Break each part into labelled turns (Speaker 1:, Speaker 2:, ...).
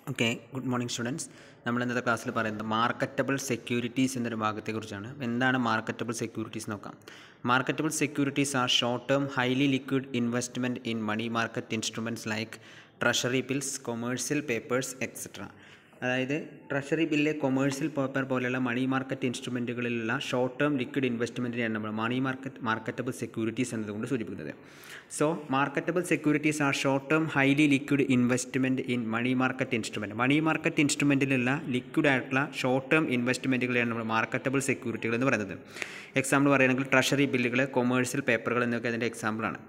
Speaker 1: Okay good morning students നമ്മൾ ഇന്നത്തെ ക്ലാസ്സിൽ പറയുന്നത് മാർക്കറ്റബിൾ സെക്യൂരിറ്റീസ് എന്നൊരു ഭാഗത്തെക്കുറിച്ചാണ് എന്താണ് മാർക്കറ്റബിൾ സെക്യൂരിറ്റീസ് നോക്കാം marketable securities are short term highly liquid investment in money market instruments like treasury bills commercial papers etcetera അതായത് ട്രഷറി ബില്ല് കൊമേഴ്സ്യൽ പേപ്പർ പോലെയുള്ള മണി മാർക്കറ്റ് ഇൻസ്ട്രുമെൻറ്റുകളിലുള്ള ഷോർട്ട് ടേം ലിക്വിഡ് ഇൻവെസ്റ്റ്മെൻറ്റിനെയാണ് നമ്മൾ money market marketable securities എന്നതുകൊണ്ട് സൂചിപ്പിക്കുന്നത് so marketable securities are short term highly liquid investment in money market instrument money market ഇൻസ്ട്രുമെൻറ്റിലുള്ള liquid ആയിട്ടുള്ള short term ഇൻവെസ്റ്റ്മെൻറ്റുകളെയാണ് നമ്മൾ മാർക്കറ്റബിൾ സെക്യൂരിറ്റികൾ എന്ന് പറയുന്നത് എക്സാമ്പിൾ പറയുകയാണെങ്കിൽ ട്രഷറി ബില്ലുകൾ കൊമേഴ്സ്യൽ പേപ്പറുകൾ എന്നൊക്കെ അതിൻ്റെ എക്സാമ്പിളാണ്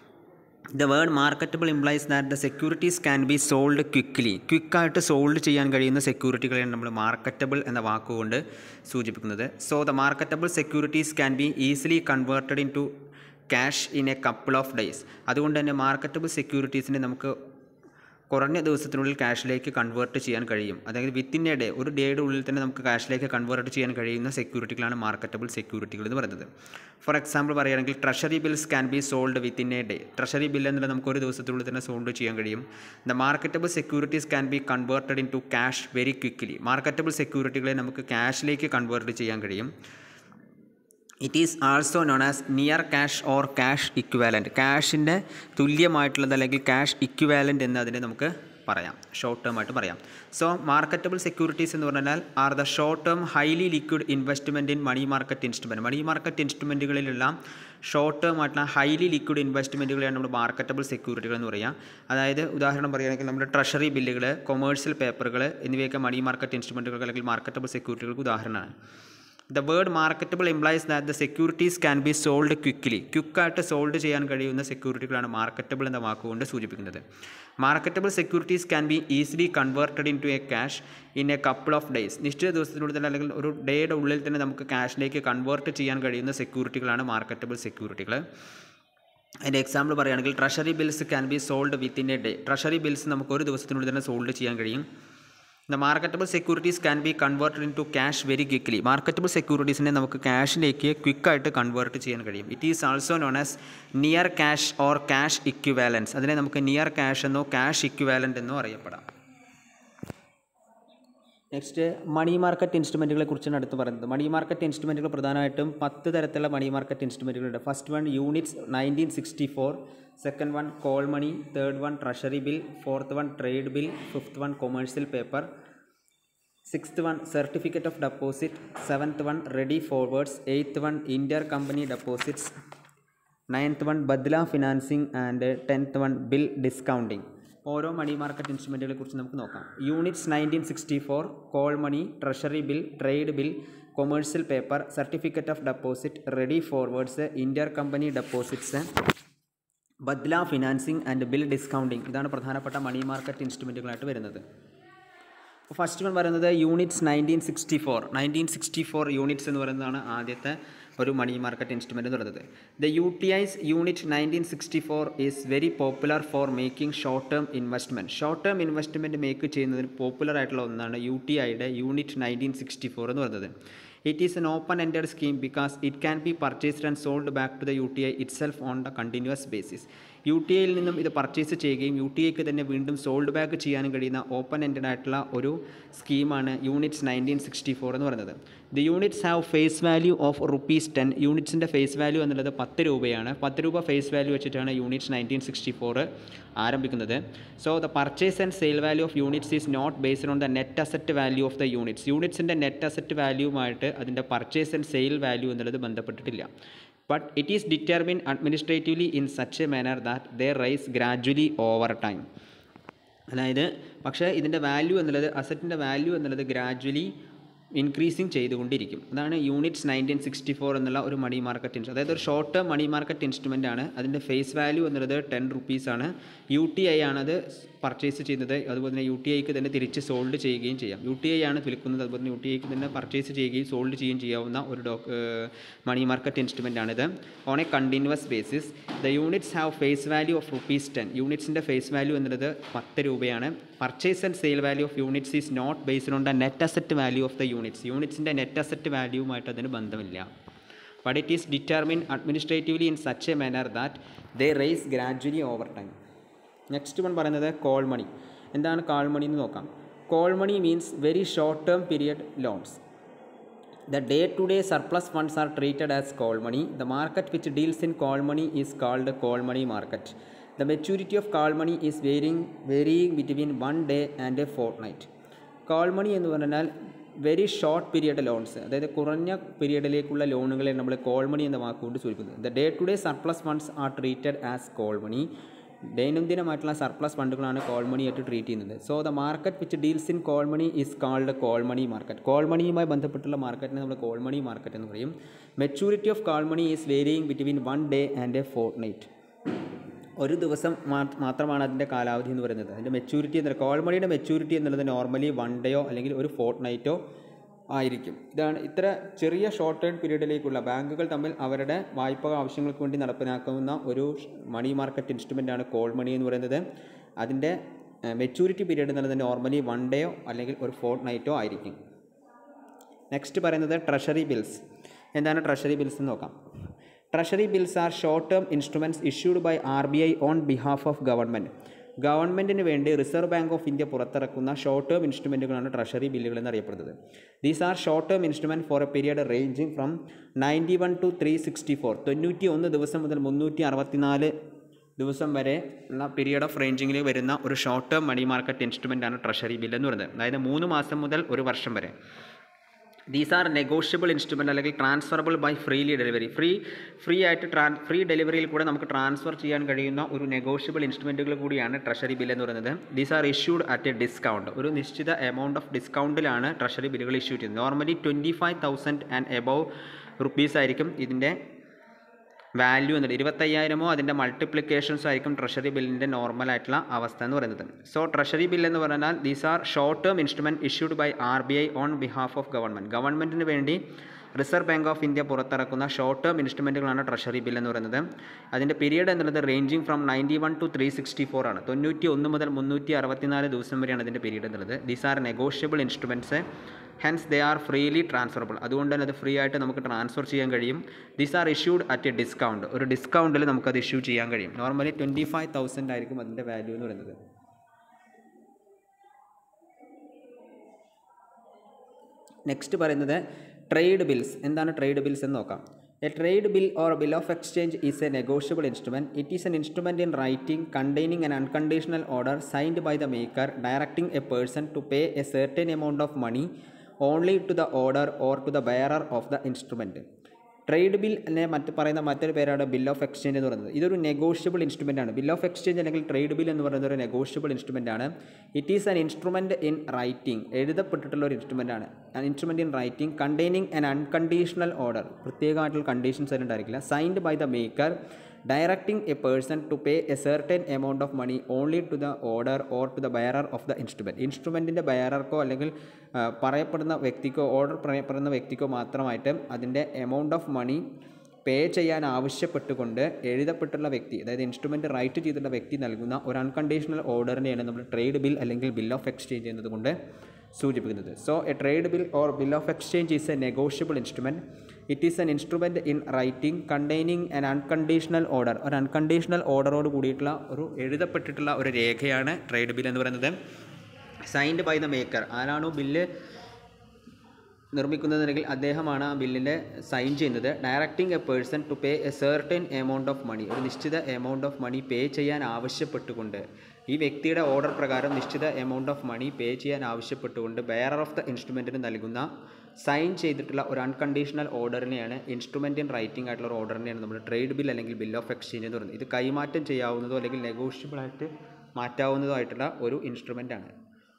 Speaker 1: the word marketable implies that the securities can be sold quickly ക്വിക്കായിട്ട് സോൾഡ് ചെയ്യാൻ കഴിയുന്ന സെക്യൂരിറ്റികളെയാണ് നമ്മൾ മാർക്കറ്റബിൾ എന്ന വാക്കുകൊണ്ട് സൂചിപ്പിക്കുന്നത് so the marketable securities can be easily converted into cash in a couple of days അതുകൊണ്ട് തന്നെ മാർക്കറ്റബിൾ സെക്യൂരിറ്റീസിനെ നമുക്ക് കുറഞ്ഞ ദിവസത്തിനുള്ളിൽ ക്യാഷിലേക്ക് കൺവേർട്ട് ചെയ്യാൻ കഴിയും അതായത് വിത്തിൻ എ ഡേ ഒരു ഡേയുടെ ഉള്ളിൽ തന്നെ നമുക്ക് ക്യാഷിലേക്ക് കൺവേർട്ട് ചെയ്യാൻ കഴിയുന്ന സെക്യൂരിറ്റികളാണ് മാർക്കറ്റബിൾ സെക്യൂരിറ്റികൾ എന്ന് പറയുന്നത് ഫോർ എക്സാമ്പിൾ പറയുകയാണെങ്കിൽ treasury bills can be sold within a day treasury bill എന്നുള്ളത് നമുക്ക് ഒരു ദിവസത്തിനുള്ളിൽ തന്നെ സോൾഡ് ചെയ്യാൻ കഴിയും the marketable securities can be converted into cash very quickly marketable സെക്യൂരിറ്റികളെ നമുക്ക് ക്യാഷിലേക്ക് കൺവേർട്ട് ചെയ്യാൻ കഴിയും it is also known as near cash or cash equivalent ക്യാഷിൻ്റെ തുല്യമായിട്ടുള്ളത് അല്ലെങ്കിൽ ക്യാഷ് ഇക്വാലൻറ്റ് എന്ന് അതിനെ നമുക്ക് പറയാം ഷോർട്ട് ടേം ആയിട്ട് പറയാം സോ മാർക്കറ്റബിൾ സെക്യൂരിറ്റീസ് എന്ന് പറഞ്ഞാൽ are the short term highly liquid investment in money market instrument money market ഇൻസ്ട്രുമെൻറ്റുകളിലുള്ള ഷോർട്ട് ടേം ആയിട്ടുള്ള ഹൈലി ലിക്വിഡ് ഇൻവെസ്റ്റ്മെൻറ്റുകളെയാണ് നമ്മൾ മാർക്കറ്റബിൾ സെക്യൂരിറ്റികൾ എന്ന് പറയുക അതായത് ഉദാഹരണം പറയുകയാണെങ്കിൽ നമ്മുടെ ട്രഷറി ബില്ലുകൾ കൊമേഴ്സ്യൽ പേപ്പറുകൾ എന്നിവയൊക്കെ മണി മാർക്കറ്റ് ഇൻസ്ട്രുമെൻറ്റുകൾ അല്ലെങ്കിൽ മാർക്കറ്റബിൾ സെക്യൂരിറ്റികൾക്ക് ഉദാഹരണമാണ് the word marketable implies that the securities can be sold quickly ക്വിക്കായിട്ട് സോൾഡ് ചെയ്യാൻ കഴിയുന്ന സെക്യൂരിറ്റികളാണ് മാർക്കറ്റബിൾ എന്ന വാക്കുകൊണ്ട് സൂചിപ്പിക്കുന്നത് marketable securities can be easily converted into a cash in a couple of days നിശ്ചിത ദിവസത്തിനുള്ളിൽ തന്നെ അല്ലെങ്കിൽ ഒരു ഡേയുടെ ഉള്ളിൽ തന്നെ നമുക്ക് ക്യാഷിലേക്ക് കൺവേർട്ട് ചെയ്യാൻ കഴിയുന്ന സെക്യൂരിറ്റികളാണ് മാർക്കറ്റബിൾ സെക്യൂരിറ്റികൾ അതിൻ്റെ എക്സാമ്പിൾ പറയുകയാണെങ്കിൽ treasury bills can be sold within a day treasury bills നമുക്ക് ഒരു ദിവസത്തിനുള്ളിൽ തന്നെ സോൾഡ് ചെയ്യാൻ കഴിയും the marketable securities can be converted into cash very quickly marketable സെക്യൂരിറ്റീസിനെ നമുക്ക് ക്യാഷിലേക്ക് ക്വിക്കായിട്ട് കൺവേർട്ട് ചെയ്യാൻ കഴിയും it is also known as near cash or cash equivalence അതിനെ നമുക്ക് നിയർ ക്യാഷ് എന്നോ ക്യാഷ് ഇക്വിവാലൻ്റ് എന്നോ അറിയപ്പെടാം നെക്സ്റ്റ് മണി മാർക്കറ്റ് ഇൻസ്ട്രുമെൻറ്റുകളെ കുറിച്ചാണ് അടുത്ത് പറയുന്നത് മണി മാർക്കറ്റ് ഇൻസ്ട്രുമെൻറ്റുകൾ പ്രധാനമായിട്ടും പത്ത് തരത്തിലുള്ള മണി മാർക്കറ്റ് ഇൻസ്ട്രുമെൻറ്റുകളുണ്ട് first one units nineteen sixty four second one call money third one treasury bill fourth one trade bill fifth one commercial paper sixth one certificate of deposit seventh one ready forwards eighth one inter company deposits ninth one badla financing and tenth one bill discounting ഓരോ money market ഇൻസ്ട്രുമെൻറ്റുകളെ കുറിച്ച് നമുക്ക് നോക്കാം units nineteen sixty four call money treasury bill trade bill commercial paper certificate of deposit ready forwards inter company deposits badla financing and bill discounting ഇതാണ് പ്രധാനപ്പെട്ട money market ഇൻസ്ട്രുമെൻറ്റുകളായിട്ട് വരുന്നത് first one പറയുന്നത് units nineteen sixty four nineteen sixty four units എന്ന് പറയുന്നതാണ് ആദ്യത്തെ ഒരു money market instrument എന്ന് പറയുന്നത് the U T I's unit nineteen sixty four is very popular for making short term investment short term investment make ചെയ്യുന്നതിന് popular ആയിട്ടുള്ള ഒന്നാണ് U T ഐയുടെ യൂണിറ്റ് നയൻറ്റീൻ സിക്സ്റ്റി ഫോർ എന്ന് പറയുന്നത് it is an open ended scheme because it can be purchased and sold back to the U T I itself on the continuous basis U T ഐയിൽ നിന്നും ഇത് purchase ചെയ്യുകയും U T ഐക്ക് തന്നെ വീണ്ടും sold back ചെയ്യാനും കഴിയുന്ന open ended ആയിട്ടുള്ള ഒരു സ്കീമാണ് യൂണിറ്റ്സ് നയൻറ്റീൻ സിക്സ്റ്റി ഫോർ എന്ന് പറയുന്നത് the units have face value of rupees ten യൂണിറ്റ്സിൻ്റെ ഫേസ് വാല്യൂ എന്നുള്ളത് പത്ത് രൂപയാണ് പത്ത് രൂപ ഫേസ് വാല്യൂ വെച്ചിട്ടാണ് യൂണിറ്റ്സ് നയൻറ്റീൻ സിക്സ്റ്റി ഫോർ ആരംഭിക്കുന്നത് so the purchase and sale value of units is not based on the net asset value of the units യൂണിറ്റ്സിൻ്റെ net asset വാല്യൂവുമായിട്ട് അതിൻ്റെ പർച്ചേസ് ആൻഡ് സെയിൽ വാല്യൂ എന്നുള്ളത് ബന്ധപ്പെട്ടിട്ടില്ല but it is determine administratively in such a manner that they rice gradually over time അതായത് പക്ഷേ ഇതിൻ്റെ value എന്നുള്ളത് അസറ്റിൻ്റെ വാല്യൂ എന്നുള്ളത് ഗ്രാജ്വലി ഇൻക്രീസിങ് ചെയ്തുകൊണ്ടിരിക്കും അതാണ് യൂണിറ്റ്സ് നയൻറ്റീൻ സിക്സ്റ്റി ഫോർ എന്നുള്ള ഒരു മണി മാർക്കറ്റ് ഇൻസ്ട്രു അതായത് ഒരു short term money market instrument ആണ് അതിൻ്റെ ഫേസ് വാല്യൂ എന്നുള്ളത് ടെൻ റുപ്പീസാണ് യു ടി ഐ ആണത് പർച്ചേസ് ചെയ്യുന്നത് അതുപോലെ തന്നെ യു ടി ഐക്ക് തന്നെ തിരിച്ച് സോൾഡ് ചെയ്യുകയും ചെയ്യാം യു ടി ഐ ആണ് വിൽക്കുന്നത് അതുപോലെ തന്നെ യു ടി ഐക്ക് തന്നെ പർച്ചേസ് ചെയ്യുകയും സോൾഡ് ചെയ്യുകയും ചെയ്യാവുന്ന ഒരു ഡോ മണി മാർക്കറ്റ് ഇൻസ്ട്രുമെൻ്റ് ആണിത് on a continuous basis the units have face value of rupees ten യൂണിറ്റ്സിൻ്റെ ഫേസ് വാല്യൂ എന്നുള്ളത് പത്ത് രൂപയാണ് purchase and sale value of units is not based on the net asset value of the units യൂണിറ്റ്സിൻ്റെ net asset വാല്യൂവുമായിട്ട് അതിന് ബന്ധമില്ല but it is determine administratively in such a manner that they raise gradually over time next one പറയുന്നത് call മണി എന്താണ് call money എന്ന് നോക്കാം call money means very short term period loans The day-to-day surplus funds are treated as call money. The market which deals in call money is called call money market. The maturity of call money is varying, varying between one day and a fortnight. Call money എന്ന് പറഞ്ഞാൽ very short period loans അതായത് കുറഞ്ഞ പീരിയഡിലേക്കുള്ള ലോണുകളെ നമ്മൾ call മണി എന്ന വാക്കുകൊണ്ട് സൂചിപ്പിക്കുന്നത് the day to day surplus funds are treated as call money ദൈനംദിനമായിട്ടുള്ള surplus ഫണ്ടുകളാണ് കോൾ മണി ആയിട്ട് ട്രീറ്റ് ചെയ്യുന്നത് so the market which deals in call money is called call money market call മണിയുമായി ബന്ധപ്പെട്ടുള്ള മാർക്കറ്റിനെ നമ്മൾ കോൾ മണി മാർക്കറ്റ് എന്ന് പറയും maturity of call money is varying between one day and a fortnight ഒരു ദിവസം മാ- മാത്രമാണ് അതിൻ്റെ കാലാവധി എന്ന് പറയുന്നത് അതിൻ്റെ മെച്ചൂരിറ്റി എന്ന് കോൾ മണിയുടെ മെച്ചൂരിറ്റി എന്നുള്ളത് നോർമലി വൺ ഡേയോ അല്ലെങ്കിൽ ഒരു ഫോർട്ട് നൈറ്റോ ആയിരിക്കും ഇതാണ് ഇത്ര ചെറിയ ഷോർട്ട് ടേൺ പീരീഡിലേക്കുള്ള ബാങ്കുകൾ തമ്മിൽ അവരുടെ വായ്പ ആവശ്യങ്ങൾക്ക് വേണ്ടി നടപ്പിലാക്കുന്ന ഒരു മണി മാർക്കറ്റ് ഇൻസ്ട്രുമെൻ്റ് ആണ് കോൾ മണി എന്ന് പറയുന്നത് അതിൻ്റെ മെച്ചൂരിറ്റി പീരീഡ് എന്നുള്ളത് നോർമലി വൺ ഡേയോ അല്ലെങ്കിൽ ഒരു ഫോർട്ട് നൈറ്റോ ആയിരിക്കും നെക്സ്റ്റ് പറയുന്നത് ട്രഷറി ബിൽസ് എന്താണ് ട്രഷറി ബിൽസ് എന്ന് നോക്കാം treasury bills are short term instruments issued by R B I on behalf of government ഗവൺമെൻറ്റിന് വേണ്ടി റിസർവ് ബാങ്ക് ഓഫ് ഇന്ത്യ പുറത്തിറക്കുന്ന ഷോർട്ട് ടേം ഇൻസ്ട്രുമെൻറ്റുകളാണ് ട്രഷറി ബില്ലുകൾ എന്നറിയപ്പെടുന്നത് these are short term instrument for a period ranging from ninety one two three sixty four തൊണ്ണൂറ്റി ഒന്ന് ദിവസം മുതൽ മുന്നൂറ്റി അറുപത്തിനാല് ദിവസം വരെ ഉള്ള പീരിയഡ് ഓഫ് റേഞ്ചിങ്ങിൽ വരുന്ന ഒരു short term money market instrument ആണ് ട്രഷറി ബിൽ എന്ന് പറയുന്നത് അതായത് മൂന്ന് മാസം മുതൽ ഒരു വർഷം വരെ ദീസ് ആർ നെഗോഷ്യബിൾ ഇൻസ്ട്രുമെൻ്റ് അല്ലെങ്കിൽ transferable by freely delivery free free ആയിട്ട് ട്രാൻ ഫ്രീ ഡെലിവറിയിൽ കൂടെ നമുക്ക് ട്രാൻസ്ഫർ ചെയ്യാൻ കഴിയുന്ന ഒരു നെഗോഷ്യബിൾ ഇൻസ്ട്രുമെൻറ്റുകൾ കൂടിയാണ് ട്രഷറി ബിൽ എന്ന് പറയുന്നത് these are issued at a discount ഒരു നിശ്ചിത എമൗണ്ട് ഓഫ് ഡിസ്കൗണ്ടിലാണ് ട്രഷറി ബില്ലുകൾ ഇഷ്യൂ ചെയ്യുന്നത് normally twenty five thousand and above rupees ആയിരിക്കും ഇതിൻ്റെ വാല്യൂ എന്നുള്ളത് ഇരുപത്തയ്യായിരമോ അതിൻ്റെ മൾട്ടിപ്ലിക്കേഷൻസ് ആയിരിക്കും ട്രഷറി ബില്ലിൻ്റെ നോർമൽ ആയിട്ടുള്ള അവസ്ഥ എന്ന് പറയുന്നത് സോ ട്രഷറി ബിൽ എന്ന് പറഞ്ഞാൽ these are short term instrument issued by R B I on behalf of government ഗവൺമെൻറ്റിന് വേണ്ടി റിസർവ് ബാങ്ക് ഓഫ് ഇന്ത്യ പുറത്തിറക്കുന്ന ഷോർട്ട് ടേം ഇൻസ്ട്രുമെൻറ്റുകളാണ് ട്രഷറി ബിൽ എന്ന് പറയുന്നത് അതിൻ്റെ പീരീഡ് എന്നുള്ളത് ranging from ninety one two three sixty four ആണ് തൊണ്ണൂറ്റി ഒന്ന് മുതൽ മുന്നൂറ്റി അറുപത്തിനാല് ദിവസം വരെയാണ് അതിൻ്റെ പീരീഡ് എന്നുള്ളത് these are negotiable instruments hence they are freely transferable അതുകൊണ്ട് തന്നെ അത് ഫ്രീ ആയിട്ട് നമുക്ക് ട്രാൻസ്ഫർ ചെയ്യാൻ കഴിയും these are issued at a discount ഒരു ഡിസ്കൗണ്ടിൽ നമുക്കത് ഇഷ്യൂ ചെയ്യാൻ കഴിയും നോർമലി ട്വൻറ്റി ഫൈവ് തൗസൻഡ് ആയിരിക്കും അതിൻ്റെ വാല്യൂ എന്ന് പറയുന്നത് നെക്സ്റ്റ് പറയുന്നത് ട്രേഡ് ബിൽസ് എന്താണ് ട്രേഡ് ബിൽസ് എന്ന് നോക്കാം a trade bill or bill of exchange is a negotiable instrument it is an instrument in writing containing an unconditional order signed by the maker directing a person to pay a certain amount of money only to the order or to the bearer of the instrument. Trade bill അല്ലെ മറ്റ് പറയുന്ന മറ്റൊരു പേരാണ് bill of exchange എന്ന് പറയുന്നത് ഇതൊരു negotiable instrument ആണ് bill of exchange അല്ലെങ്കിൽ ട്രേഡ് ബിൽ എന്ന് പറയുന്നത് ഒരു നെഗോഷ്യബിൾ ഇൻസ്ട്രുമെൻ്റ് ആണ് it is an instrument in writing എഴുതപ്പെട്ടിട്ടുള്ള ഒരു ഇൻസ്ട്രുമെൻ്റ് ആണ് an instrument in writing containing an unconditional order പ്രത്യേകമായിട്ടുള്ള കണ്ടീഷൻസ് അതിന് ഉണ്ടായിരിക്കില്ല signed by the maker directing a person to pay a certain amount of money only to the order or to the bearer of the instrument ഇൻസ്ട്രുമെൻറ്റിൻ്റെ ബയറർക്കോ അല്ലെങ്കിൽ ആ, പറയപ്പെടുന്ന വ്യക്തിക്കോ order പറയപ്പെടുന്ന വ്യക്തിക്കോ മാത്രമായിട്ട് അതിൻ്റെ എമൗണ്ട് ഓഫ് മണി പേ ചെയ്യാൻ ആവശ്യപ്പെട്ടുകൊണ്ട് എഴുതപ്പെട്ടുള്ള വ്യക്തി അതായത് ഇൻസ്ട്രുമെൻറ്റ് റൈറ്റ് ചെയ്തിട്ടുള്ള വ്യക്തി നൽകുന്ന ഒരു അൺകണ്ടീഷണൽ ഓർഡറിനെയാണ് നമ്മൾ ട്രേഡ് ബിൽ അല്ലെങ്കിൽ ബിൽ ഓഫ് എക്സ്ചേഞ്ച് എന്നതുകൊണ്ട് സൂചിപ്പിക്കുന്നത് so a trade bill or bill of exchange is a negotiable instrument it is an instrument in writing containing an unconditional order ഒരു അൺകണ്ടീഷണൽ ഓർഡറോട് കൂടിയിട്ടുള്ള ഒരു എഴുതപ്പെട്ടിട്ടുള്ള ഒരു രേഖയാണ് ട്രേഡ് ബിൽ എന്ന് പറയുന്നത് സൈൻഡ് ബൈ ദ മേക്കർ ആരാണോ ബില്ല് നിർമ്മിക്കുന്നതെങ്കിൽ അദ്ദേഹമാണ് ആ ബില്ലിൻ്റെ സൈൻ ചെയ്യുന്നത് directing a person to pay a certain amount of money ഒരു നിശ്ചിത എമൗണ്ട് ഓഫ് മണി പേ ചെയ്യാൻ ആവശ്യപ്പെട്ടുകൊണ്ട് ഈ വ്യക്തിയുടെ ഓർഡർ പ്രകാരം നിശ്ചിത എമൗണ്ട് ഓഫ് മണി പേ ചെയ്യാൻ ആവശ്യപ്പെട്ടുകൊണ്ട് ബെയറർ ഓഫ് ദ ഇൻസ്ട്രുമെൻറ്റിന് നൽകുന്ന സൈൻ ചെയ്തിട്ടുള്ള ഒരു അൺകണ്ടീഷണൽ ഓർഡറിനെയാണ് ഇൻസ്ട്രുമെൻറ്റ് ഇൻ റൈറ്റിംഗ് ആയിട്ടുള്ള ഒരു ഓർഡറിനെയാണ് നമ്മൾ ട്രേഡ് ബിൽ അല്ലെങ്കിൽ ബിൽ ഓഫ് എക്സ്ചേഞ്ച് എന്ന് പറയുന്നത് ഇത് കൈമാറ്റം ചെയ്യാവുന്നതോ അല്ലെങ്കിൽ നെഗോഷ്യബിൾ ആയിട്ട് മാറ്റാവുന്നതോ ആയിട്ടുള്ള ഒരു ഇൻസ്ട്രുമെൻ്റ് ആണ്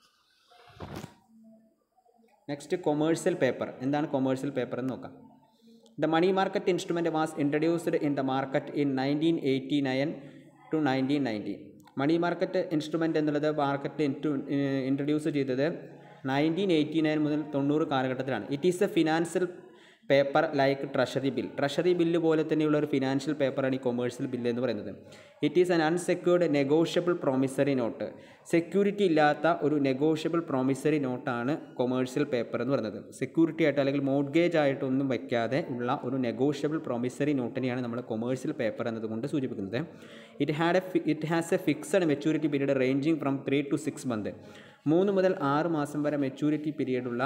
Speaker 1: നെക്സ്റ്റ് കൊമേഴ്സ്യൽ പേപ്പർ എന്താണ് കൊമേഴ്സ്യൽ പേപ്പർ എന്ന് നോക്കാം the money market instrument was introduced in the market in nineteen eighty nine to nineteen ninety money market instrument എന്നുള്ളത് മാർക്കറ്റ് ഇൻട്രൊഡ്യൂസ് ചെയ്തത് നയൻറ്റീൻ എയ്റ്റി നയൻ മുതൽ തൊണ്ണൂറ് കാലഘട്ടത്തിലാണ് it is a financial paper like treasury bill treasury bill പോലെ തന്നെയുള്ള ഒരു financial പേപ്പറാണ് ഈ കൊമേഴ്സ്യൽ ബില്ല് എന്ന് പറയുന്നത് it is an unsecured negotiable promissory note security ഇല്ലാത്ത ഒരു നെഗോഷ്യബിൾ പ്രോമിസറി നോട്ടാണ് കൊമേഴ്സ്യൽ പേപ്പർ എന്ന് പറയുന്നത് സെക്യൂരിറ്റി ആയിട്ട് അല്ലെങ്കിൽ മോഡ്ഗേജ് ആയിട്ടൊന്നും വയ്ക്കാതെ ഉള്ള ഒരു നെഗോഷ്യബിൾ പ്രോമിസറി നോട്ടിനെയാണ് നമ്മൾ കൊമേഴ്സ്യൽ പേപ്പർ എന്നതുകൊണ്ട് സൂചിപ്പിക്കുന്നത് it had a it has a fixed maturity period ranging from three to six month മൂന്ന് മുതൽ ആറ് മാസം വരെ മെച്യൂരിറ്റി പീരീഡുള്ള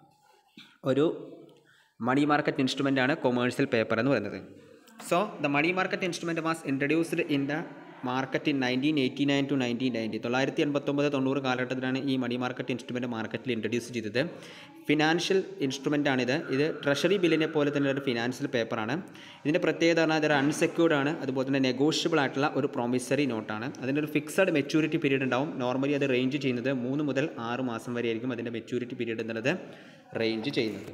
Speaker 1: ഒരു മണി മാർക്കറ്റ് ഇൻസ്ട്രുമെൻ്റ് ആണ് കൊമേഴ്സ്യൽ പേപ്പർ എന്ന് പറയുന്നത് so the money market instrument was introduced in the market in nineteen eighty nine to nineteen ninety തൊള്ളായിരത്തി എൺപത്തൊമ്പത് തൊണ്ണൂറ് കാലഘട്ടത്തിലാണ് ഈ മണി മാർക്കറ്റ് ഇൻസ്ട്രുമെൻറ്റ് മാർക്കറ്റിൽ ഇൻട്രൊഡ്യൂസ് ചെയ്തത് ഫിനാൻഷ്യൽ ഇൻസ്ട്രുമെൻ്റ് ആണിത് ഇത് ട്രഷറി ബില്ലിനെ പോലെ തന്നെ ഒരു ഫിനാൻഷ്യൽ പേപ്പറാണ് ഇതിൻ്റെ പ്രത്യേകത പറഞ്ഞാൽ ഇതൊരു അൺസെക്യൂർഡ് ആണ് അതുപോലെ തന്നെ നെഗോഷ്യബിൾ ആയിട്ടുള്ള ഒരു പ്രോമിസറി നോട്ടാണ് അതിൻ്റെ ഒരു ഫിക്സഡ് മെച്യൂരിറ്റി പീരീഡ് ഉണ്ടാവും നോർമലി അത് റേഞ്ച് ചെയ്യുന്നത് മൂന്ന് മുതൽ ആറ് മാസം വരെ ആയിരിക്കും അതിൻ്റെ മെച്യൂരിറ്റി പീരീഡ് എന്നുള്ളത് റേഞ്ച് ചെയ്യുന്നത്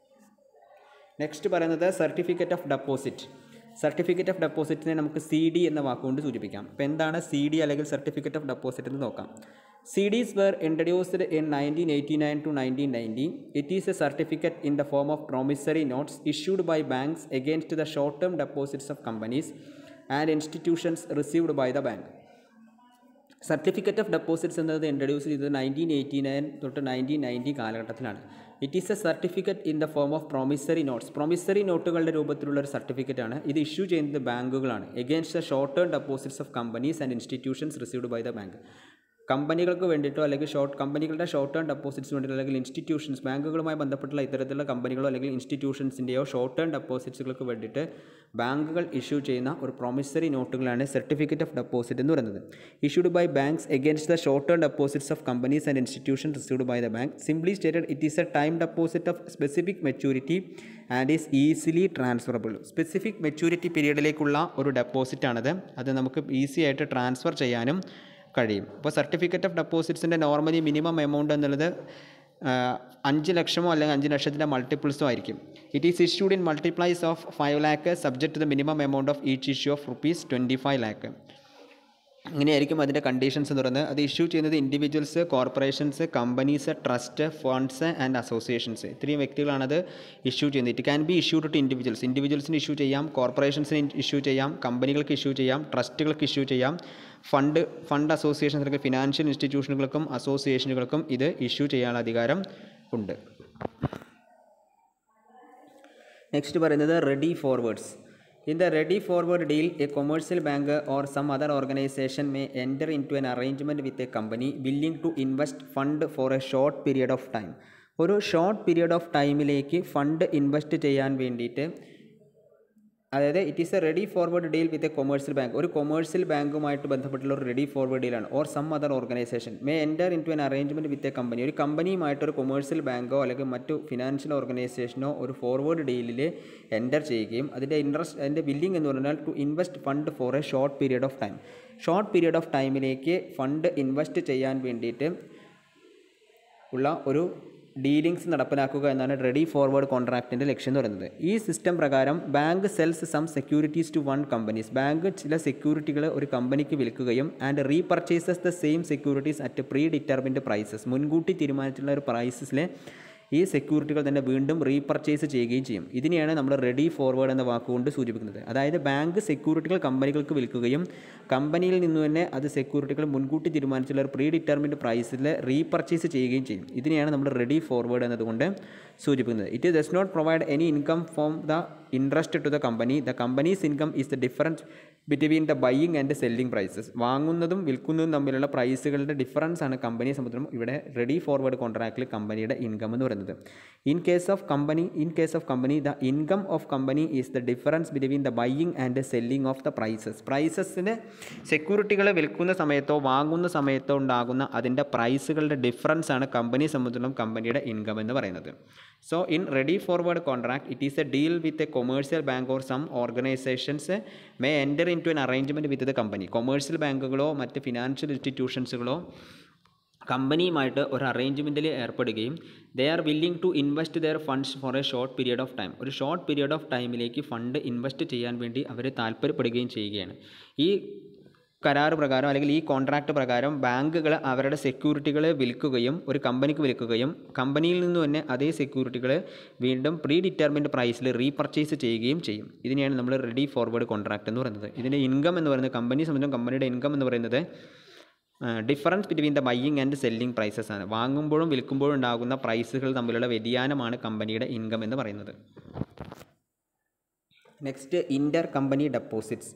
Speaker 1: നെക്സ്റ്റ് പറയുന്നത് certificate of deposit certificate of ഡെപ്പോസിറ്റിനെ നമുക്ക് സി ഡി എന്ന വാക്കുകൊണ്ട് സൂചിപ്പിക്കാം അപ്പോൾ എന്താണ് സി ഡി അല്ലെങ്കിൽ സർട്ടിഫിക്കറ്റ് ഓഫ് ഡെപ്പോസിറ്റ് എന്ന് നോക്കാം C Ds were introduced in nineteen eighty nine to nineteen ninety it is a certificate in the form of promissory notes issued by banks against the short term deposits of companies and institutions received by the bank certificate of deposits എന്നത് introduce ചെയ്തത് nineteen eighty nine തൊട്ട് nineteen ninety കാലഘട്ടത്തിലാണ് it is a certificate in the form of promissory notes promissory നോട്ടുകളുടെ രൂപത്തിലുള്ള ഒരു certificate ആണ് ഇത് issue ചെയ്യുന്നത് ബാങ്കുകളാണ് against the short term deposits of companies and institutions received by the bank കമ്പനികൾക്ക് വേണ്ടിയിട്ടോ അല്ലെങ്കിൽ ഷോർട്ട് കമ്പനികളുടെ ഷോർട്ട് ടേം ഡെപ്പോസിറ്റ്സ് വേണ്ടിയിട്ടോ അല്ലെങ്കിൽ ഇൻസ്റ്റിറ്റ്യൂഷൻസ് ബാങ്കുകളുമായി ബന്ധപ്പെട്ടുള്ള ഇത്തരത്തിലുള്ള കമ്പനികളോ അല്ലെങ്കിൽ ഇൻസ്റ്റിറ്റ്യൂഷൻസിൻ്റെയോ ഷോർട്ട് ടേം ഡെപ്പോസിറ്റ്സുകൾക്ക് വേണ്ടിയിട്ട് ബാങ്കുകൾ ഇഷ്യൂ ചെയ്യുന്ന ഒരു പ്രോമിസറി നോട്ടുകളാണ് സർട്ടിഫിക്കറ്റ് ഓഫ് ഡെപ്പോസിറ്റ് എന്ന് പറയുന്നത് issued by banks against the short term deposits of companies and institution received by the bank simply stated it is a time deposit of specific maturity and is easily transferable specific maturity പീരീഡിലേക്കുള്ള ഒരു ഡെപ്പോസിറ്റാണത് അത് നമുക്ക് easy ആയിട്ട് transfer ചെയ്യാനും കഴിയും അപ്പോൾ certificate of ഡെപ്പോസിറ്റ്സിൻ്റെ നോർമലി മിനിമം എമൗണ്ട് എന്നുള്ളത് അഞ്ച് ലക്ഷമോ അല്ലെങ്കിൽ അഞ്ച് ലക്ഷത്തിൻ്റെ മൾട്ടിപ്പിൾസോ ആയിരിക്കും it is issued in multiplies of five lakh subject to the minimum amount of each issue of rupees twenty five lakh ഇങ്ങനെയായിരിക്കും അതിൻ്റെ കണ്ടീഷൻസ് എന്ന് പറയുന്നത് അത് ഇഷ്യൂ ചെയ്യുന്നത് individuals corporations companies trust funds and associations ഇത്രയും വ്യക്തികളാണത് ഇഷ്യൂ ചെയ്യുന്നത് it can be issued to individuals ഇൻഡിവിജ്വൽസിന് ഇഷ്യൂ ചെയ്യാം കോർപ്പറേഷൻസിന് ഇഷ്യൂ ചെയ്യാം കമ്പനികൾക്ക് ഇഷ്യൂ ചെയ്യാം ട്രസ്റ്റുകൾക്ക് ഇഷ്യൂ ചെയ്യാം ഫണ്ട് ഫണ്ട് അസോസിയേഷൻസ് അല്ലെങ്കിൽ ഫിനാൻഷ്യൽ ഇൻസ്റ്റിറ്റ്യൂഷനുകൾക്കും അസോസിയേഷനുകൾക്കും ഇത് ഇഷ്യൂ ചെയ്യാനുള്ള അധികാരം ഉണ്ട് നെക്സ്റ്റ് പറയുന്നത് ready forwards in the ready forward deal a commercial bank or some other organisation may enter into an arrangement with a company willing to invest fund for a short period of time ഒരു short period of ടൈമിലേക്ക് fund invest ചെയ്യാൻ വേണ്ടിയിട്ട് അതായത് it is a ready forward deal with a commercial bank ഒരു commercial ബാങ്കുമായിട്ട് ബന്ധപ്പെട്ടുള്ള ഒരു ready forward ഡീലാണ് or some other organisation may enter into an arrangement with a company ഒരു കമ്പനിയുമായിട്ട് ഒരു കൊമേഴ്സ്യൽ ബാങ്കോ അല്ലെങ്കിൽ മറ്റു ഫിനാൻഷ്യൽ ഓർഗനൈസേഷനോ ഒരു ഫോർവേഡ് ഡീലിൽ എൻ്റർ ചെയ്യുകയും അതിൻ്റെ ഇൻട്രസ്റ്റ് അതിൻ്റെ ബില്ലിംഗ് എന്ന് പറഞ്ഞാൽ to invest fund for a short period of time short period of ടൈമിലേക്ക് ഫണ്ട് ഇൻവെസ്റ്റ് ചെയ്യാൻ വേണ്ടിയിട്ട് ഉള്ള ഒരു ഡീലിങ്സ് നടപ്പിലാക്കുക എന്നാണ് റെഡി ഫോർവേഡ് കോൺട്രാക്റ്റിൻ്റെ ലക്ഷ്യം എന്ന് പറയുന്നത് ഈ സിസ്റ്റം പ്രകാരം bank sells some securities to one companies bank ചില സെക്യൂരിറ്റികൾ ഒരു കമ്പനിക്ക് വിൽക്കുകയും and repurchases the same securities at predetermined prices മുൻകൂട്ടി തീരുമാനിച്ചിട്ടുള്ള ഒരു പ്രൈസസിലെ ഈ സെക്യൂരിറ്റികൾ തന്നെ വീണ്ടും റീപർച്ചേസ് ചെയ്യുകയും ചെയ്യും ഇതിനെയാണ് നമ്മൾ റെഡി ഫോർവേഡ് എന്ന വാക്കുകൊണ്ട് സൂചിപ്പിക്കുന്നത് അതായത് ബാങ്ക് സെക്യൂരിറ്റികൾ കമ്പനികൾക്ക് വിൽക്കുകയും കമ്പനിയിൽ നിന്ന് തന്നെ അത് സെക്യൂരിറ്റികൾ മുൻകൂട്ടി തീരുമാനിച്ചുള്ള ഒരു പ്രീ ഡിറ്റർമിൻഡ് പ്രൈസിൽ റീപർച്ചേസ് ചെയ്യുകയും ചെയ്യും ഇതിനെയാണ് നമ്മൾ റെഡി ഫോർവേഡ് എന്നതുകൊണ്ട് സൂചിപ്പിക്കുന്നത് it does not provide any income from the interest to the company the companies income is the difference between the buying and selling prices വാങ്ങുന്നതും വിൽക്കുന്നതും തമ്മിലുള്ള പ്രൈസുകളുടെ ഡിഫറൻസ് ആണ് കമ്പനിയെ സംബന്ധിച്ചും ഇവിടെ റെഡി ഫോർവേഡ് കോൺട്രാക്റ്റിൽ കമ്പനിയുടെ ഇൻകം എന്ന് പറയുന്നത് in case of company in case of company the income of company is the difference between the buying and selling of the prices പ്രൈസസിന് സെക്യൂരിറ്റികൾ വിൽക്കുന്ന സമയത്തോ വാങ്ങുന്ന സമയത്തോ ഉണ്ടാകുന്ന അതിൻ്റെ പ്രൈസുകളുടെ ഡിഫറൻസ് ആണ് കമ്പനിയെ സംബന്ധിച്ചിടത്തോളം കമ്പനിയുടെ ഇൻകം എന്ന് പറയുന്നത് so in ready forward contract it is a deal with a commercial bank or some organisations may enter into an arrangement with the company commercial ബാങ്കുകളോ മറ്റ് ഫിനാൻഷ്യൽ ഇൻസ്റ്റിറ്റ്യൂഷൻസുകളോ കമ്പനിയുമായിട്ട് ഒരു അറേഞ്ച്മെൻറ്റിൽ ഏർപ്പെടുകയും they are willing to invest their funds for a short period of time ഒരു short period of ടൈമിലേക്ക് fund invest ചെയ്യാൻ വേണ്ടി അവർ താല്പര്യപ്പെടുകയും ചെയ്യുകയാണ് ഈ കരാർ പ്രകാരം അല്ലെങ്കിൽ ഈ കോൺട്രാക്റ്റ് പ്രകാരം ബാങ്കുകൾ അവരുടെ സെക്യൂരിറ്റികളെ വിൽക്കുകയും ഒരു കമ്പനിക്ക് വിൽക്കുകയും കമ്പനിയിൽ നിന്ന് തന്നെ അതേ സെക്യൂരിറ്റികൾ വീണ്ടും പ്രീ ഡിറ്റർമിൻഡ് പ്രൈസിൽ റീപർച്ചേസ് ചെയ്യുകയും ചെയ്യും ഇതിനെയാണ് നമ്മൾ റെഡി ഫോർവേഡ് കോൺട്രാക്റ്റ് എന്ന് പറയുന്നത് ഇതിൻ്റെ ഇൻകം എന്ന് പറയുന്നത് കമ്പനി സംബന്ധിച്ചും കമ്പനിയുടെ ഇൻകം എന്ന് പറയുന്നത് difference between the buying and selling prices ആണ് വാങ്ങുമ്പോഴും വിൽക്കുമ്പോഴും ഉണ്ടാകുന്ന പ്രൈസുകൾ തമ്മിലുള്ള വ്യതിയാനമാണ് കമ്പനിയുടെ ഇൻകം എന്ന് പറയുന്നത് next inter company deposits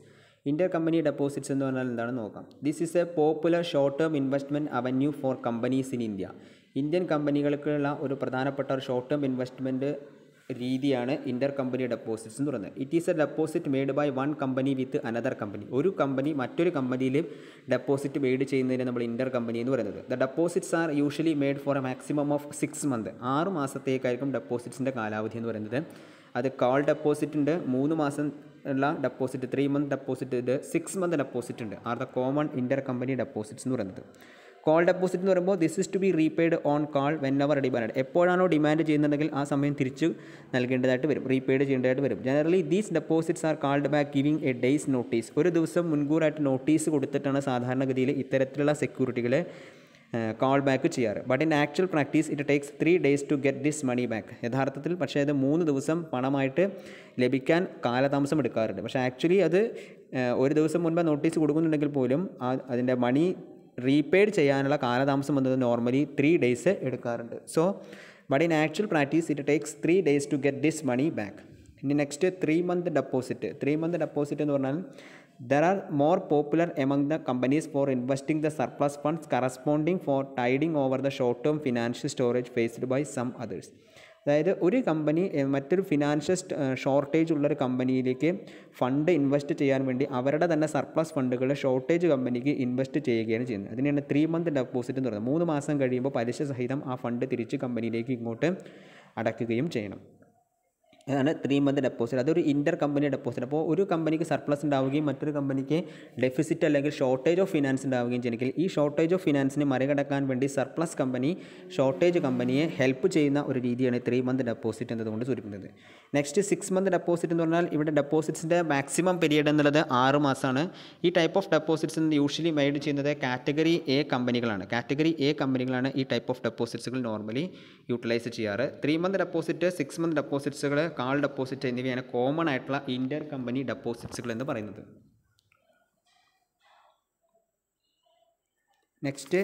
Speaker 1: inter company deposits എന്ന് പറഞ്ഞാൽ എന്താണെന്ന് നോക്കാം this is a popular short term investment avenue for companies in India Indian കമ്പനികൾക്കുള്ള ഒരു പ്രധാനപ്പെട്ട ഒരു ഷോർട്ട് ടേം ഇൻവെസ്റ്റ്മെൻറ്റ് രീതിയാണ് ഇന്റർ കമ്പനി ഡെപ്പോസിറ്റ്സ് എന്ന് പറയുന്നത് it is a deposit made by one company with another company ഒരു കമ്പനി മറ്റൊരു കമ്പനിയിൽ ഡെപ്പോസിറ്റ് മെയ്ഡ് ചെയ്യുന്നതിന് നമ്മൾ ഇന്റർ കമ്പനി എന്ന് പറയുന്നത് the deposits are usually made for a maximum of six month ആറ് മാസത്തേക്കായിരിക്കും ഡെപ്പോസിറ്റ്സിൻ്റെ കാലാവധി എന്ന് പറയുന്നത് അത് കാൾ ഡെപ്പോസിറ്റ് ഉണ്ട് മൂന്ന് മാസം ഉള്ള ഡെപ്പോസിറ്റ് ത്രീ മന്ത് ഡെപ്പോസിറ്റ് ഉണ്ട് സിക്സ് മന്ത് ഡെപ്പോസിറ്റ് ഉണ്ട് are the common inter company deposits എന്ന് പറയുന്നത് കോൾ ഡെപ്പോസിറ്റ് എന്ന് പറയുമ്പോൾ this is to be repaid on call when അവർ ഡിമാൻഡ് എപ്പോഴാണോ ഡിമാൻഡ് ചെയ്യുന്നുണ്ടെങ്കിൽ ആ സമയം തിരിച്ച് നൽകേണ്ടതായിട്ട് വരും റീപെയ്ഡ് ചെയ്യേണ്ടതായിട്ട് വരും generally these deposits are called back giving a day's notice ഒരു ദിവസം മുൻകൂറായിട്ട് നോട്ടീസ് കൊടുത്തിട്ടാണ് സാധാരണഗതിയിൽ ഇത്തരത്തിലുള്ള സെക്യൂരിറ്റികളെ കോൾ ബാക്ക് ചെയ്യാറ് but in actual practice it takes three days to get this money back യഥാർത്ഥത്തിൽ പക്ഷേ അത് മൂന്ന് ദിവസം പണമായിട്ട് ലഭിക്കാൻ കാലതാമസം എടുക്കാറുണ്ട് പക്ഷേ ആക്ച്വലി അത് ഒരു ദിവസം മുൻപ് നോട്ടീസ് കൊടുക്കുന്നുണ്ടെങ്കിൽ പോലും ആ അതിൻ്റെ മണി റീപെയ്ഡ് ചെയ്യാനുള്ള കാലതാമസം വന്നത് നോർമലി ത്രീ ഡേയ്സ് എടുക്കാറുണ്ട് so but in actual practice it takes three days to get this money back ഇനി next three month deposit three month deposit എന്ന് പറഞ്ഞാൽ there are more popular among the companies for investing the surplus funds corresponding for tiding over the short term financial storage faced by some others അതായത് ഒരു company എഹ്, മറ്റൊരു financial shortage ഉള്ളൊരു കമ്പനിയിലേക്ക് fund invest ചെയ്യാൻ വേണ്ടി അവരുടെ തന്നെ സർപ്ലസ് ഫണ്ടുകൾ ഷോർട്ടേജ് കമ്പനിക്ക് ഇൻവെസ്റ്റ് ചെയ്യുകയാണ് ചെയ്യുന്നത് അതിനെയാണ് ത്രീ മന്ത് ഡെപ്പോസിറ്റ് എന്ന് പറയുന്നത് മൂന്ന് മാസം കഴിയുമ്പോൾ പലിശ സഹിതം ആ ഫണ്ട് തിരിച്ച് കമ്പനിയിലേക്ക് ഇങ്ങോട്ട് അടയ്ക്കുകയും ചെയ്യണം അതാണ് ത്രീ മന്ത് ഡെപ്പോസിറ്റ് അതൊരു ഇൻ്റർ കമ്പനി ഡെപ്പോസിറ്റ് അപ്പോൾ ഒരു കമ്പനിക്ക് സർപ്ലസ് ഉണ്ടാവുകയും മറ്റൊരു കമ്പനിക്ക് ഡെഫിസിറ്റ് അല്ലെങ്കിൽ ഷോർട്ടേജ് ഓഫ് ഫിനാൻസ് ഉണ്ടാവുകയും ചെയ്യണമെങ്കിൽ ഈ ഷോർട്ടേജ് ഓഫ് ഫിനാൻസിനെ മറികടക്കാൻ വേണ്ടി സർപ്ലസ് കമ്പനി ഷോർട്ടേജ് കമ്പനിയെ ഹെൽപ്പ് ചെയ്യുന്ന ഒരു രീതിയാണ് ത്രീ മന്ത് ഡെപ്പോസിറ്റ് എന്നതുകൊണ്ട് സൂചിപ്പിക്കുന്നത് നെക്സ്റ്റ് സിക്സ് മന്ത് ഡെപ്പോസിറ്റ് എന്ന് പറഞ്ഞാൽ ഇവിടെ ഡെപ്പോസിറ്റ്സിൻ്റെ മാക്സിമം പീരീഡ് എന്നുള്ളത് ആറ് മാസമാണ് ഈ type of deposits usually made ചെയ്യുന്നത് കാറ്റഗറി എ കമ്പനികളാണ് കാറ്റഗറി എ കമ്പനികളാണ് ഈ ടൈപ്പ് ഓഫ് ഡെപ്പോസിറ്റ്സുകൾ നോർമലി യൂട്ടിലൈസ് ചെയ്യാറ് three month deposit six month ഡെപ്പോസിറ്റ്സുകൾ കാൾ ഡെപ്പോസിറ്റ് എന്നിവയാണ് കോമൺ ആയിട്ടുള്ള ഇന്റർ കമ്പനി ഡെപ്പോസിറ്റ്സുകൾ എന്ന് പറയുന്നത് next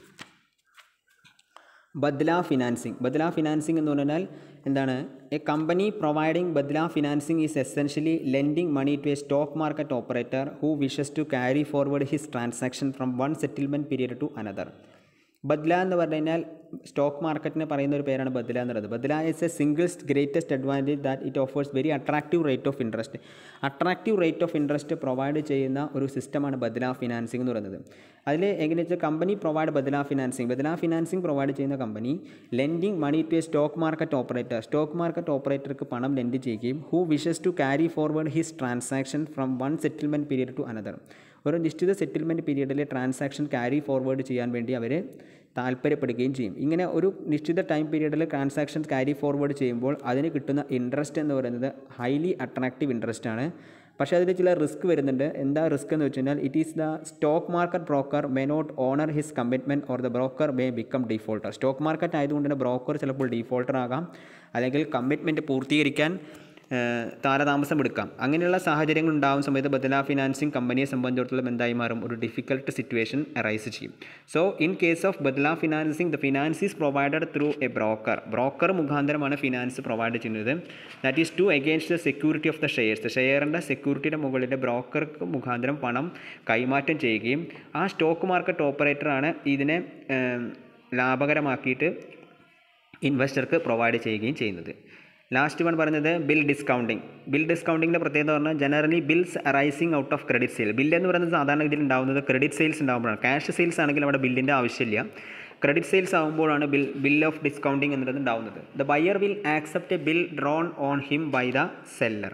Speaker 1: badla financing badla financing എന്ന് പറഞ്ഞാൽ എന്താണ് a company providing badla financing is essentially lending money to a stock market operator who wishes to carry forward his transaction from one settlement period to another badla എന്ന് പറഞ്ഞു കഴിഞ്ഞാൽ stock മാർക്കറ്റിനെ പറയുന്ന ഒരു പേരാണ് ബദ്ല എന്ന് പറയുന്നത് badla is a single greatest advantage that it offers very attractive rate of interest attractive rate of interest provide ചെയ്യുന്ന ഒരു സിസ്റ്റമാണ് ബദ്ല ഫിനാൻസിംഗ് എന്ന് പറയുന്നത് അതിൽ എങ്ങനെയാ വെച്ചാൽ company provide badla financing badla financing provide ചെയ്യുന്ന company lending money to a stock market operator stock market ഓപ്പറേറ്റർക്ക് പണം ലെൻഡ് ചെയ്യുകയും who wishes to carry forward his transaction from one settlement period to another ഒരു നിശ്ചിത സെറ്റിൽമെൻറ്റ് പീരീഡിലെ ട്രാൻസാക്ഷൻ ക്യാരി ഫോർവേഡ് ചെയ്യാൻ വേണ്ടി അവർ താല്പര്യപ്പെടുകയും ചെയ്യും ഇങ്ങനെ ഒരു നിശ്ചിത ടൈം പീരീഡിൽ ട്രാൻസാക്ഷൻ ക്യാരി ഫോർവേഡ് ചെയ്യുമ്പോൾ അതിന് കിട്ടുന്ന ഇൻട്രസ്റ്റ് എന്ന് പറയുന്നത് ഹൈലി അട്രാക്റ്റീവ് ഇൻട്രസ്റ്റ് ആണ് പക്ഷേ അതിൽ ചില റിസ്ക് വരുന്നുണ്ട് എന്താ റിസ്ക് എന്ന് വെച്ച് കഴിഞ്ഞാൽ it is the stock market broker may not honour his commitment or the broker may become defaulter stock market ആയതുകൊണ്ട് തന്നെ ബ്രോക്കർ ചിലപ്പോൾ ഡിഫോൾട്ടർ ആകാം അല്ലെങ്കിൽ കമ്മിറ്റ്മെൻറ്റ് പൂർത്തീകരിക്കാൻ ഏഹ് താരതാമസം എടുക്കാം അങ്ങനെയുള്ള സാഹചര്യങ്ങൾ ഉണ്ടാകുന്ന സമയത്ത് ബദല ഫിനാൻസിങ് കമ്പനിയെ സംബന്ധിച്ചിടത്തോളം എന്തായി മാറും ഒരു ഡിഫിക്കൽട്ട് സിറ്റുവേഷൻ അറൈസ് ചെയ്യും so in case of badla financing the finance is provided through a broker broker മുഖാന്തരമാണ് ഫിനാൻസ് പ്രൊവൈഡ് ചെയ്യുന്നത് that is to against the security of the shares ഷെയറിൻ്റെ സെക്യൂരിറ്റിയുടെ മുകളിലെ ബ്രോക്കർക്ക് മുഖാന്തരം പണം കൈമാറ്റം ചെയ്യുകയും ആ സ്റ്റോക്ക് മാർക്കറ്റ് ഓപ്പറേറ്ററാണ് ഇതിനെ ഏഹ്, ലാഭകരമാക്കിയിട്ട് ഇൻവെസ്റ്റർക്ക് പ്രൊവൈഡ് ചെയ്യുകയും ചെയ്യുന്നത് ലാസ്റ്റ് വൺ പറഞ്ഞത് ബിൽ ഡിസ്കൗണ്ടിങ് ബിൽ ഡിസ്കൗണ്ടിങ്ങിൻ്റെ പ്രത്യേകത പറഞ്ഞാൽ generally bills arising out of credit sale bill എന്ന് പറയുന്നത് സാധാരണ ഇതിൽ ഉണ്ടാകുന്നത് ക്രെഡിറ്റ് സെയിൽസ് ഉണ്ടാകുമ്പോഴാണ് ക്യാഷ് സെയിൽസ് ആണെങ്കിൽ അവിടെ ബില്ലിൻ്റെ ആവശ്യമില്ല ക്രെഡിറ്റ് സെയിൽസ് ആകുമ്പോഴാണ് ബിൽ ബിൽ ഓഫ് ഡിസ്കൗണ്ടിങ് എന്നുള്ളത് ഉണ്ടാകുന്നത് the buyer will accept a bill drawn on him by the seller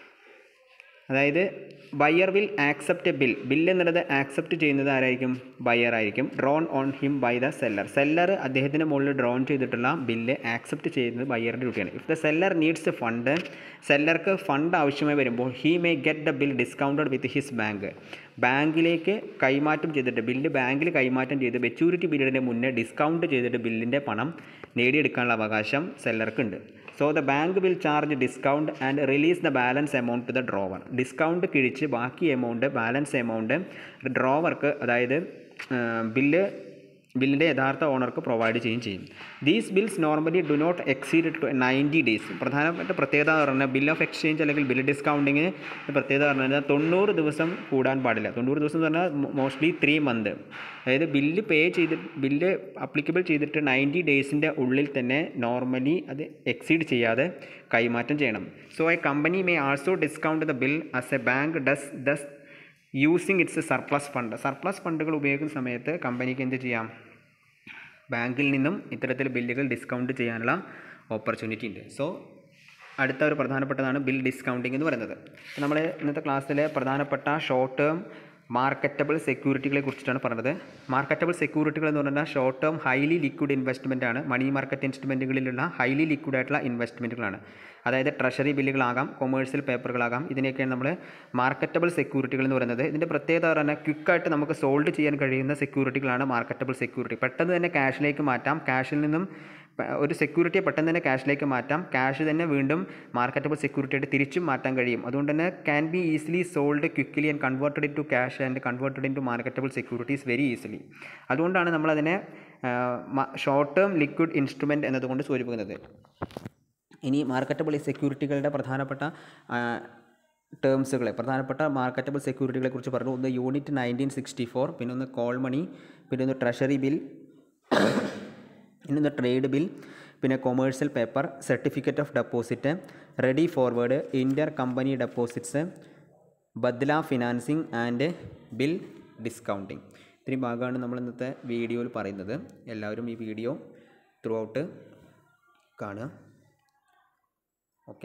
Speaker 1: അതായത് buyer will accept a bill bill എന്നുള്ളത് ആക്സെപ്റ്റ് ചെയ്യുന്നത് ആരായിരിക്കും ബയർ ആയിരിക്കും drone on him by the seller seller അദ്ദേഹത്തിന് മുകളിൽ drawn ചെയ്തിട്ടുള്ള ബില്ല് ആക്സെപ്റ്റ് ചെയ്യുന്നത് ബയ്യറിൻ്റെ ഡ്യൂട്ടിയാണ് if the seller needs a fund സെല്ലർക്ക് ഫണ്ട് ആവശ്യമായി വരുമ്പോൾ he may get the bill discounted with his bank ബാങ്കിലേക്ക് കൈമാറ്റം ചെയ്തിട്ട് ബില്ല് ബാങ്കിൽ കൈമാറ്റം ചെയ്ത് മെച്യൂരിറ്റി പീരീഡിന് മുന്നേ ഡിസ്കൗണ്ട് ചെയ്തിട്ട് ബില്ലിൻ്റെ പണം നേടിയെടുക്കാനുള്ള അവകാശം സെല്ലർക്കുണ്ട് so the bank will charge discount and release the balance amount to the drawer discount കിഴിച്ച് ബാക്കി എമൗണ്ട് ബാലൻസ് എമൗണ്ട് ഡ്രോവർക്ക് അതായത് ബില്ല് ബില്ലിൻ്റെ യഥാർത്ഥ ഓണർക്ക് പ്രൊവൈഡ് ചെയ്യുകയും ചെയ്യും these bills normally do not exceed to ninety days പ്രധാനപ്പെട്ട പ്രത്യേകത എന്ന് പറഞ്ഞാൽ ബിൽ ഓഫ് എക്സ്ചേഞ്ച് അല്ലെങ്കിൽ ബിൽ ഡിസ്കൗണ്ടിങ് പ്രത്യേകത എന്ന് പറഞ്ഞാൽ തൊണ്ണൂറ് ദിവസം കൂടാൻ പാടില്ല തൊണ്ണൂറ് ദിവസം എന്ന് പറഞ്ഞാൽ മോസ്റ്റ്ലി ത്രീ മന്ത് അതായത് ബില്ല് പേ ചെയ്ത് ബില്ല് അപ്ലിക്കബിൾ ചെയ്തിട്ട് നയൻറ്റി ഡേയ്സിൻ്റെ ഉള്ളിൽ തന്നെ നോർമലി അത് എക്സീഡ് ചെയ്യാതെ കൈമാറ്റം ചെയ്യണം so a company may also discount the bill as a bank does does using its surplus fund surplus ഫണ്ടുകൾ ഉപയോഗിക്കുന്ന സമയത്ത് കമ്പനിക്ക് എന്ത് ചെയ്യാം ബാങ്കിൽ നിന്നും ഇത്തരത്തിൽ ബില്ലുകൾ ഡിസ്കൗണ്ട് ചെയ്യാനുള്ള ഓപ്പർച്യൂണിറ്റി ഉണ്ട് സോ അടുത്ത ഒരു പ്രധാനപ്പെട്ടതാണ് ബിൽ ഡിസ്കൗണ്ടിങ് എന്ന് പറയുന്നത് നമ്മൾ ഇന്നത്തെ ക്ലാസ്സിലെ പ്രധാനപ്പെട്ട ഷോർട്ട് ടേം മാർക്കറ്റബിൾ സെക്യൂരിറ്റികളെ കുറിച്ചിട്ടാണ് പറഞ്ഞത് മാർക്കറ്റബിൾ സെക്യൂരിറ്റികൾ എന്ന് പറഞ്ഞാൽ short term highly liquid investment ആണ് മണി മാർക്കറ്റ് ഇൻസ്ട്രുമെൻറ്റുകളിലുള്ള ഹൈലി ലിക്വിഡ് ആയിട്ടുള്ള ഇൻവെസ്റ്റ്മെൻറ്റുകളാണ് അതായത് ട്രഷറി ബില്ലുകളാകാം കൊമേഴ്സ്യൽ പേപ്പറുകളാകാം ഇതിനെയൊക്കെയാണ് നമ്മൾ മാർക്കറ്റബിൾ സെക്യൂരിറ്റികൾ എന്ന് പറയുന്നത് ഇതിൻ്റെ പ്രത്യേകത പറഞ്ഞാൽ ക്വിക്കായിട്ട് നമുക്ക് സോൾഡ് ചെയ്യാൻ കഴിയുന്ന സെക്യൂരിറ്റികളാണ് മാർക്കറ്റബിൾ സെക്യൂരിറ്റി പെട്ടെന്ന് തന്നെ ക്യാഷിലേക്ക് മാറ്റാം ക്യാഷിൽ നിന്നും പ- ഒരു സെക്യൂരിറ്റിയെ പെട്ടെന്ന് തന്നെ ക്യാഷിലേക്ക് മാറ്റാം ക്യാഷ് തന്നെ വീണ്ടും മാർക്കറ്റബിൾ സെക്യൂരിറ്റി ആയിട്ട് തിരിച്ചും മാറ്റാൻ കഴിയും അതുകൊണ്ട് തന്നെ can be easily sold quickly and converted into cash and converted into marketable securities very easily അതുകൊണ്ടാണ് നമ്മളതിനെ ഷോർട്ട് ടേം ലിക്വിഡ് ഇൻസ്ട്രുമെൻറ്റ് എന്നതുകൊണ്ട് സൂചിപ്പിക്കുന്നത് ഇനി മാർക്കറ്റബിൾ സെക്യൂരിറ്റികളുടെ പ്രധാനപ്പെട്ട ടേംസുകളെ പ്രധാനപ്പെട്ട മാർക്കറ്റബിൾ സെക്യൂരിറ്റികളെ കുറിച്ച് പറഞ്ഞു ഒന്ന് യൂണിറ്റ് നയൻറ്റീൻ സിക്സ്റ്റി ഫോർ പിന്നെ ഒന്ന് കോൾ മണി പിന്നെ ഒന്ന് ട്രഷറി ബിൽ പിന്നെ ട്രേഡ് ബിൽ പിന്നെ commercial paper certificate of deposit ready forward inter company deposits badla financing and bill discounting ഇത്രയും ഭാഗമാണ് നമ്മൾ ഇന്നത്തെ വീഡിയോയിൽ പറയുന്നത് എല്ലാവരും ഈ വീഡിയോ ത്രൂ ഔട്ട് കാണുക ഓക്കെ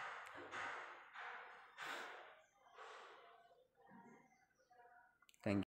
Speaker 1: താങ്ക്